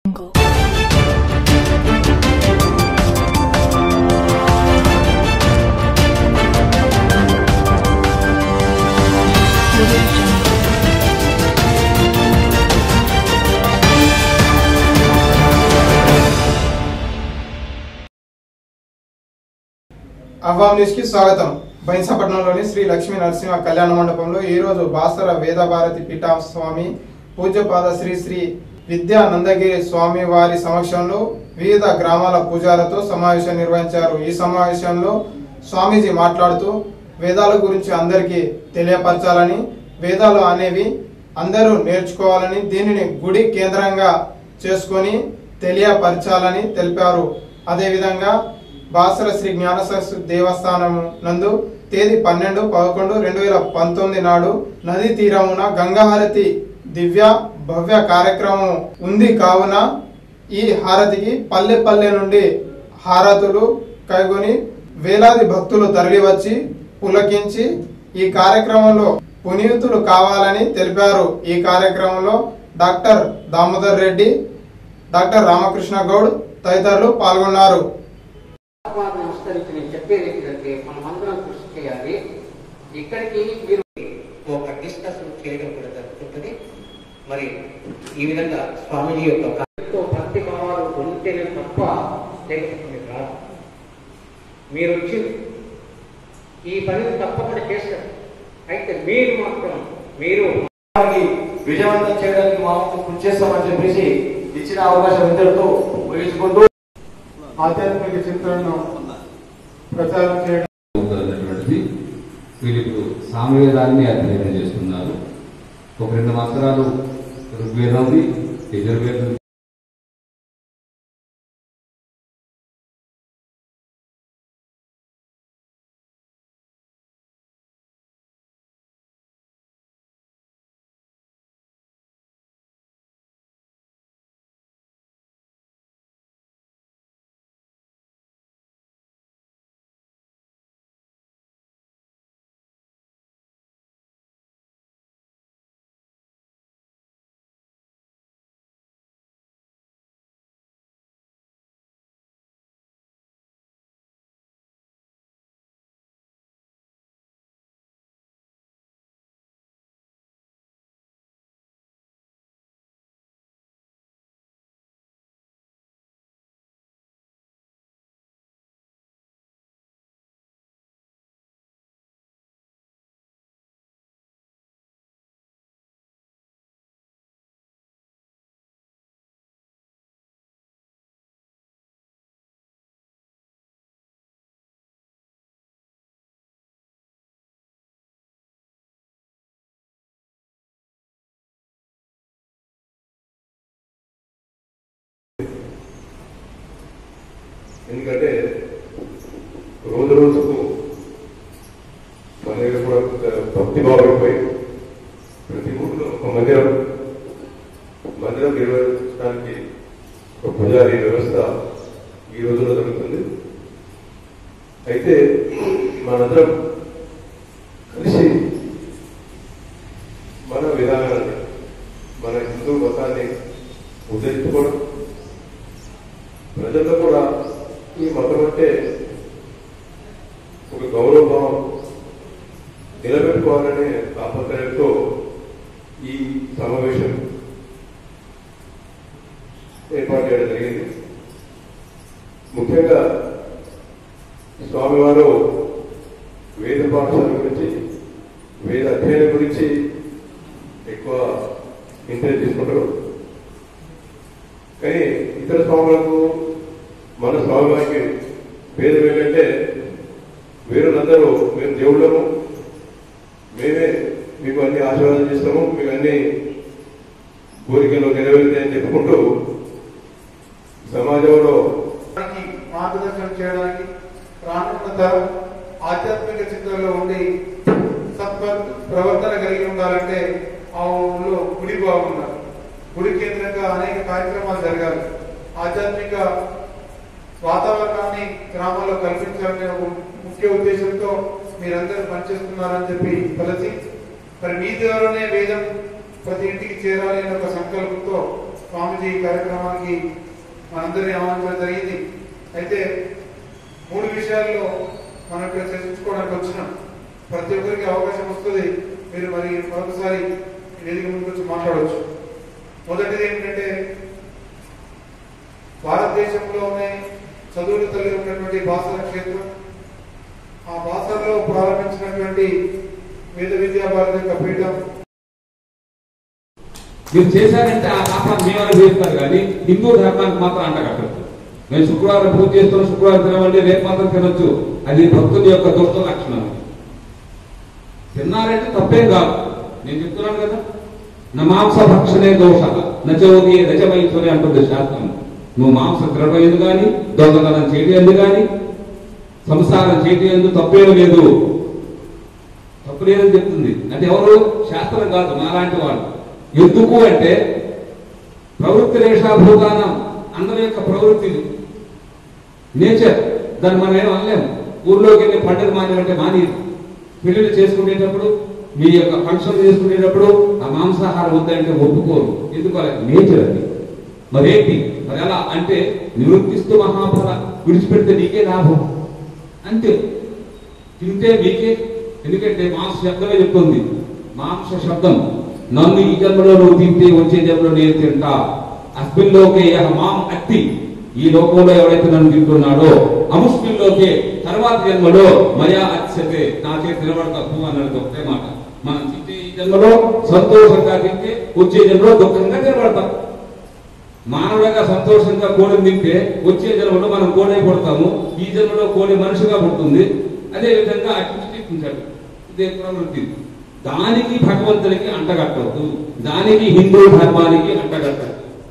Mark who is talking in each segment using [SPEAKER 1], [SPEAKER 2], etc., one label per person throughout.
[SPEAKER 1] jungle. Audio jungle.
[SPEAKER 2] Awaam news కి స్వాగతం బైన్సపట్నంలోని శ్రీ లక్ష్మీ నరసింహ కళ్యాణ మండపంలో ఈ రోజు బాసర వేదభారతి పీఠా స్వామి పూజ్యపాద శ్రీ శ్రీ విద్యా నందగిరి స్వామి వారి సమక్షంలో వివిధ గ్రామాల పూజాలతో సమావేశం నిర్వహించారు ఈ సమావేశంలో స్వామీజీ మాట్లాడుతూ వేదాల గురించి అందరికీ తెలియపరచాలని వేదాలు అనేవి అందరూ నేర్చుకోవాలని దీనిని గుడి కేంద్రంగా చేసుకొని తెలియపరచాలని తెలిపారు అదేవిధంగా బాసర శ్రీ జ్ఞాన సరస్వతి దేవస్థానం నందు తేదీ పన్నెండు పదకొండు రెండు వేల పంతొమ్మిది నాడు నదీ తీరమున గంగాహారతి దివ్య భవ్య కార్యక్రమం ఉంది కావున ఈ హారతికి పల్లె పల్లె నుండి హారతులు కైగొని వేలాది భక్తులు తరలివచ్చి పులకించి ఈ కార్యక్రమంలో పునీతులు కావాలని తెలిపారు ఈ కార్యక్రమంలో డాక్టర్ దామోదర్ రెడ్డి డాక్టర్ రామకృష్ణ గౌడ్ తదితరులు పాల్గొన్నారు
[SPEAKER 3] ఆత్మాన్ని విస్తరించి నేను చెప్పేది ఏంటంటే మనం అందరం కృషి చేయాలి ఇక్కడికి మీరు ఒక డిస్కషన్ చేయడం కూడా జరుగుతుంటుంది మరి ఈ విధంగా స్వామీజీ యొక్క ఎంతో భక్తి భావాలు ఉంటేనే తప్ప లేకపోతే మీరు రాదు మీరు వచ్చి ఈ పనిని తప్పకుండా చేస్తారు అయితే మీరు మాత్రం మీరు
[SPEAKER 4] వారికి విజయవంతం చేయడానికి మా వంతు కృషి చేస్తామని చెప్పేసి ఇచ్చిన అవకాశం ఇద్దరితో ముగించుకుంటూ
[SPEAKER 2] ఆధ్యాత్మిక చింతనను ప్రచారం చేయడం
[SPEAKER 5] ఉన్నటువంటిది వీళ్ళు ఇప్పుడు సామవేదాన్ని అధ్యయనం చేస్తున్నారు ఒక రెండు సంవత్సరాలు ఋగ్వేదంది యజుర్వేదం
[SPEAKER 6] ఎందుకంటే రోజు రోజుకు మన దగ్గర కూడా కొంత భక్తి భావం అయిపోయి ప్రతి ఊళ్ళో ఒక మందిరం మందిరం నిర్వహించడానికి ఒక పూజారి వ్యవస్థ ఈ రోజుల్లో జరుగుతుంది అయితే మనందరం కలిసి మన విధానాన్ని మన హిందూ మతాన్ని ఉద్ధరించుకోవడం ప్రజల్లో కూడా ఈ మతం అంటే ఒక గౌరవభావం నిలబెట్టుకోవాలనే తాపత్రయంతో ఈ సమావేశం ఏర్పాటు చేయడం జరిగింది ముఖ్యంగా స్వామివారు వేద పాఠశాల గురించి వేద అధ్యయనం గురించి ఎక్కువ ఇంట్రెస్ట్ తీసుకుంటారు కానీ ఇతర స్వాములకు మన స్వామివారికి భేదం ఏంటంటే వీరులందరూ మేము దేవుళ్ళము మేమే మీకు అన్ని ఆశీర్వాదం చేస్తాము మీకు అన్ని కోరికలు నెరవేరుతాయని చెప్పుకుంటూ సమాజంలో
[SPEAKER 2] దానికి మార్గదర్శనం చేయడానికి రానున్న తరం ఆధ్యాత్మిక చింతనలో ఉండి సత్వ ప్రవర్తన కలిగి ఉండాలంటే ఆ ఊళ్ళో గుడి బాగుండాలి గుడి కేంద్రంగా అనేక కార్యక్రమాలు జరగాలి ఆధ్యాత్మిక వాతావరణాన్ని గ్రామాల్లో కల్పించాలనే ఒక ముఖ్య ఉద్దేశంతో మీరందరూ పనిచేస్తున్నారని చెప్పి తలసి మరి మీ ద్వారానే వేదం ప్రతి ఇంటికి చేరాలి అనే ఒక సంకల్పంతో
[SPEAKER 7] స్వామిజీ ఈ కార్యక్రమానికి మనందరినీ ఆహ్వానించడం జరిగింది అయితే మూడు విషయాల్లో మనం ఇక్కడ చర్చించుకోవడానికి వచ్చినాం ప్రతి ఒక్కరికి అవకాశం వస్తుంది మీరు మరి మరొకసారి ఈ వేదిక ముందుకు వచ్చి మాట్లాడవచ్చు మొదటిది ఏంటంటే భారతదేశంలోనే చదువుల తల్లి ఉన్నటువంటి బాసర క్షేత్రం ఆ బాసరలో ప్రారంభించినటువంటి వేద విద్యా భారతి యొక్క పీఠం
[SPEAKER 5] మీరు చేశారంటే ఆ పాపం మేమని చేస్తారు కానీ హిందూ ధర్మానికి మాత్రం అంటగట్టదు మేము శుక్రవారం పూజ చేస్తున్నాం శుక్రవారం తినమండి రేపు మాత్రం తినొచ్చు అది భక్తుని యొక్క దుష్ట లక్షణం తిన్నారంటే తప్పేం కాదు నేను చెప్తున్నాను కదా నా మాంస భక్షణే దోష నచోగి రజమైతుని అంటుంది శాస్త్రం నువ్వు మాంసం తినడం ఎందు కానీ దొంగతనం చేయడం ఎందు కానీ సంసారం చేయడం ఎందు తప్పేం లేదు తప్పు లేదని చెప్తుంది అంటే ఎవరు శాస్త్రం కాదు నాలాంటి వాళ్ళు ఎందుకు అంటే ప్రవృత్తి రేషాభూతానం అందరి యొక్క ప్రవృత్తిలు నేచర్ దాన్ని మనం ఏం అనలేము ఊర్లోకి వెళ్ళి పండుగ మానేమంటే మాని పెళ్లిళ్ళు చేసుకునేటప్పుడు మీ యొక్క ఫంక్షన్ చేసుకునేటప్పుడు ఆ మాంసాహారం వద్దంటే ఒప్పుకోరు ఎందుకు నేచర్ అది మరేంటి మరి ఎలా అంటే నివృత్తిస్తూ మహాఫల విడిచిపెడితే నీకే లాభం అంతే తింటే మీకే ఎందుకంటే మాంస శబ్దమే చెప్తుంది మాంస శబ్దం నన్ను ఈ జన్మలో నువ్వు తింటే వచ్చే జన్మలో నేను తింటా అస్మిన్లోకే యహ మాం అత్తి ఈ లోకంలో ఎవరైతే నన్ను తింటున్నాడో అముష్మిన్లోకే తర్వాత జన్మలో మయా అత్సతే నా చేతి నిలబడతావు అన్నది ఒకటే మాట మనం తింటే ఈ జన్మలో సంతోషంగా తింటే వచ్చే జన్మలో దుఃఖంగా నిలబడతాం మానవుడిగా సంతోషంగా కోడిని తింటే వచ్చే జన్మలో మనం కోడే పుడతాము ఈ జన్మలో కోడి మనిషిగా పుడుతుంది అదే విధంగా అటు తిప్పించాడు ఇదే ప్రవృత్తి దానికి భగవంతునికి అంటగట్టవద్దు దానికి హిందూ ధర్మానికి అంటగట్టదు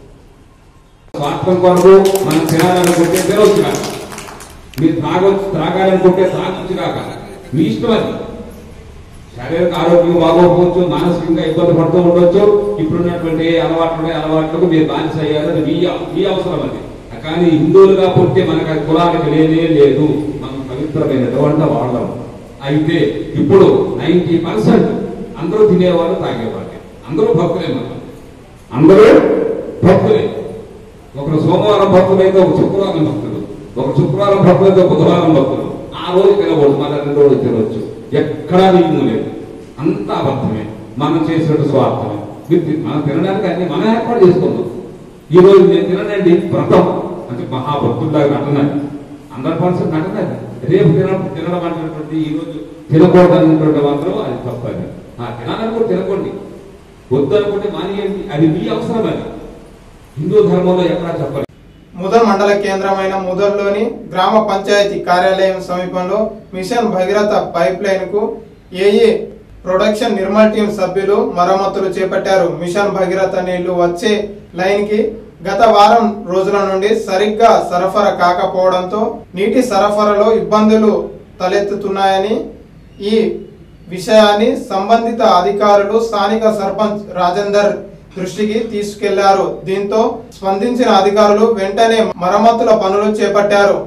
[SPEAKER 5] స్వార్థం కొరకు మనం తినాలనుకుంటే తినవచ్చు కాక మీరు త్రాగొచ్చు త్రాగాలనుకుంటే త్రాగొచ్చు కాక మీ ఇష్టం అది శారీరక ఆరోగ్యం బాగోకపోవచ్చు మానసికంగా ఇబ్బంది పడుతూ ఉండొచ్చు ఇప్పుడున్నటువంటి ఏ అలవాట్లు ఉన్నాయి, అలవాట్లకు మీరు బానిస అయ్యారు అది మీ మీ అవసరం అది కానీ హిందువులుగా పుట్టే మనకు అది కులానికి లేనే లేదు మనం పవిత్రమైనటువంటి వాళ్ళం అయితే ఇప్పుడు నైన్టీ పర్సెంట్ అందరూ తినేవాళ్ళు తాగేవాళ్ళు అందరూ భక్తులే మనం అందరూ భక్తులే ఒకరు సోమవారం భక్తులైతే ఒక శుక్రవారం భక్తులు ఒక శుక్రవారం భక్తులైతే ఒక బుధవారం భక్తులు ఆ రోజు తినకూడదు మళ్ళీ రెండు రోజులు తినవచ్చు ఎక్కడా నియమం లేదు అంతా అబద్ధమే మనం చేసినట్టు స్వార్థమే మీరు తి- మనం తినడానికి అన్ని మనం ఏర్పాటు చేసుకుందాం ఈ రోజు నేను తిననండి వ్రతం అంటే మహాభక్తుల్లాగా నటన హండ్రెడ్ పర్సెంట్ నటన అది. రేపు తిన తినడం అనేటువంటి ఈ రోజు తినకూడదు అనేటువంటి మాత్రం అది తప్పది ఆ తినాలనుకుంటే తినకండి వద్దనుకుంటే మానేయండి అది మీ అవసరం అది హిందూ ధర్మంలో ఎక్కడా చెప్పలేదు
[SPEAKER 2] ముదల్ మండల కేంద్రమైన ముదల్లోని గ్రామ పంచాయతీ కార్యాలయం సమీపంలో మిషన్ భగీరథ పైప్ లైన్ కు ఏఈ ప్రొడక్షన్ నిర్మల్ టీం సభ్యులు మరమ్మతులు చేపట్టారు మిషన్ భగీరథ నీళ్లు వచ్చే లైన్ కి గత వారం రోజుల నుండి సరిగ్గా సరఫరా కాకపోవడంతో నీటి సరఫరాలో ఇబ్బందులు తలెత్తుతున్నాయని ఈ విషయాన్ని సంబంధిత అధికారులు స్థానిక సర్పంచ్ రాజేందర్ దృష్టికి తీసుకెళ్లారు దీంతో స్పందించిన అధికారులు వెంటనే మరమ్మతుల పనులు చేపట్టారు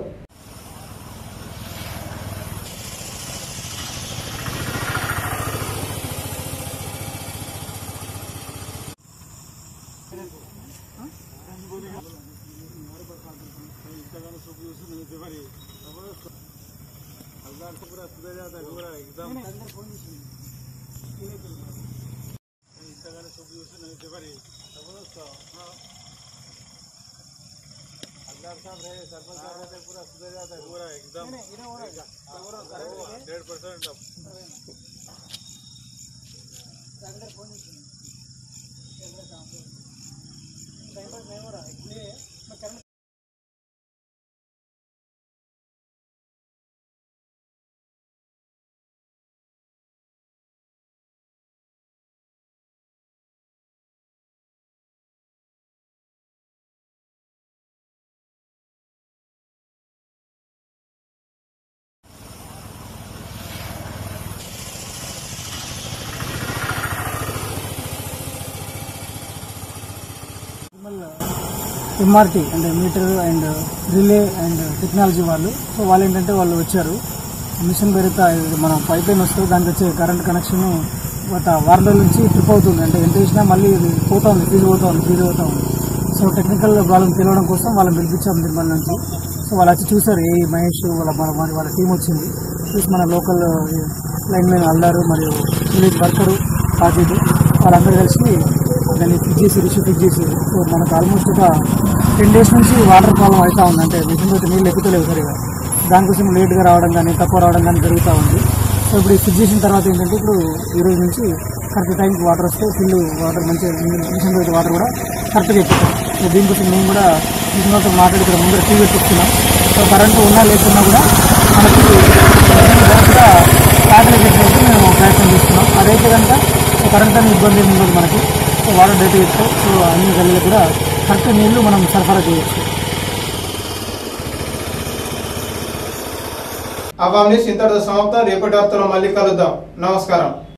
[SPEAKER 8] ఎంఆర్టీ అంటే meter and relay and technology వాళ్ళు సో వాళ్ళు ఏంటంటే వాళ్ళు వచ్చారు మిషన్ పెరిగితే మనం పైప్ లైన్ వస్తే దానికి వచ్చే కరెంట్ కనెక్షన్ గత వారం రోజుల నుంచి ట్రిప్ అవుతుంది అంటే ఎంత వేసినా మళ్ళీ ఇది పోతా ఉంది ఫీజు పోతా ఉంది ఫీజు పోతా ఉంది సో టెక్నికల్ వాళ్ళని తెలియడం కోసం వాళ్ళని పిలిపించాం నిర్మల్ నుంచి సో వాళ్ళు వచ్చి చూసారు ఏ మహేష్ వాళ్ళ మన మన- వాళ్ళ టీం వచ్చింది చూసి మన లోకల్ లైన్ మ్యాన్ అల్లారు మరియు విలేజ్ వర్కరు పాజీలు వాళ్ళందరూ కలిసి దాన్ని ఫిక్స్ చేసి రిష్యూ ఫిక్స్ చేసి సో మనకు ఆల్మోస్ట్ ఒక టెన్ డేస్ నుంచి వాటర్ ప్రాబ్లం అవుతా ఉంది అంటే మిషన్ అయితే నీళ్ళు ఎక్కుతలేవు సరిగా దానికోసం లేట్గా రావడం కానీ తక్కువ రావడం కానీ జరుగుతూ ఉంది సో ఇప్పుడు ఈ ఫిక్స్ చేసిన తర్వాత ఏంటంటే ఇప్పుడు ఈ రోజు నుంచి కరెక్ట్ టైంకి వాటర్ వస్తే ఫుల్ వాటర్ మంచిగా మిషన్ అయితే వాటర్ కూడా కరెక్ట్గా ఎక్కుతాం సో దీనికోసం మేము కూడా మిషన్ వాళ్ళతో మాట్లాడి ఇక్కడ ముందర టీ పెట్టిస్తున్నాం సో కరెంటు ఉన్నా లేకున్నా కూడా మనకి డైరెక్ట్గా ట్యాబ్లెట్ పెట్టినట్టు మేము ప్రయత్నం చేస్తున్నాం అదైతే కనుక సో కరెంట్ అనేది ఇబ్బంది ఏమి ఉండదు మనకి సో వాటర్ డైరెక్ట్ చేస్తాం సో అన్ని గల్లీలు కూడా కరెక్ట్ నీళ్లు మనం సరఫరా చేయొచ్చు
[SPEAKER 2] అవాం న్యూస్ ఇంతటితో సమాప్తం రేపటి వార్తలో మళ్ళీ కలుద్దాం నమస్కారం